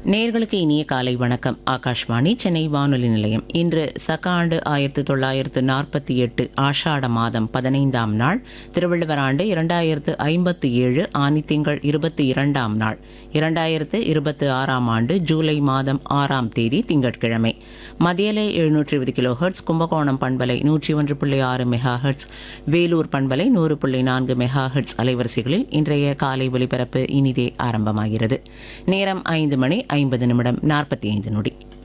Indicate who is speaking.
Speaker 1: நேர்களுக்கு இனிய காலை வணக்கம் ஆகாஷ்வாணி சென்னை வானொலி நிலையம் இன்று சக ஆண்டு ஆயிரத்து தொள்ளாயிரத்து நாற்பத்தி எட்டு ஆஷாட மாதம் பதினைந்தாம் நாள் திருவள்ளுவர் ஆண்டு இரண்டாயிரத்து ஐம்பத்து ஏழு ஆனித்திங்கள் இருபத்தி இரண்டாம் நாள் இரண்டாயிரத்து இருபத்தி ஆறாம் ஆண்டு ஜூலை மாதம் ஆறாம் தேதி திங்கட்கிழமை மதியலை எழுநூற்றி இருபது கிலோ ஹெர்ட்ஸ் கும்பகோணம் பண்பலை நூற்றி ஒன்று புள்ளி ஆறு மெகா ஹெர்ட்ஸ் வேலூர் பண்பலை நூறு புள்ளி நான்கு மெகா ஹெர்ட்ஸ் அலைவரிசைகளில் இன்றைய காலை ஒலிபரப்பு இனிதே ஆரம்பமாகிறது நேரம் ஐந்து மணி ஐம்பது நிமிடம் நாற்பத்தி ஐந்து நொடி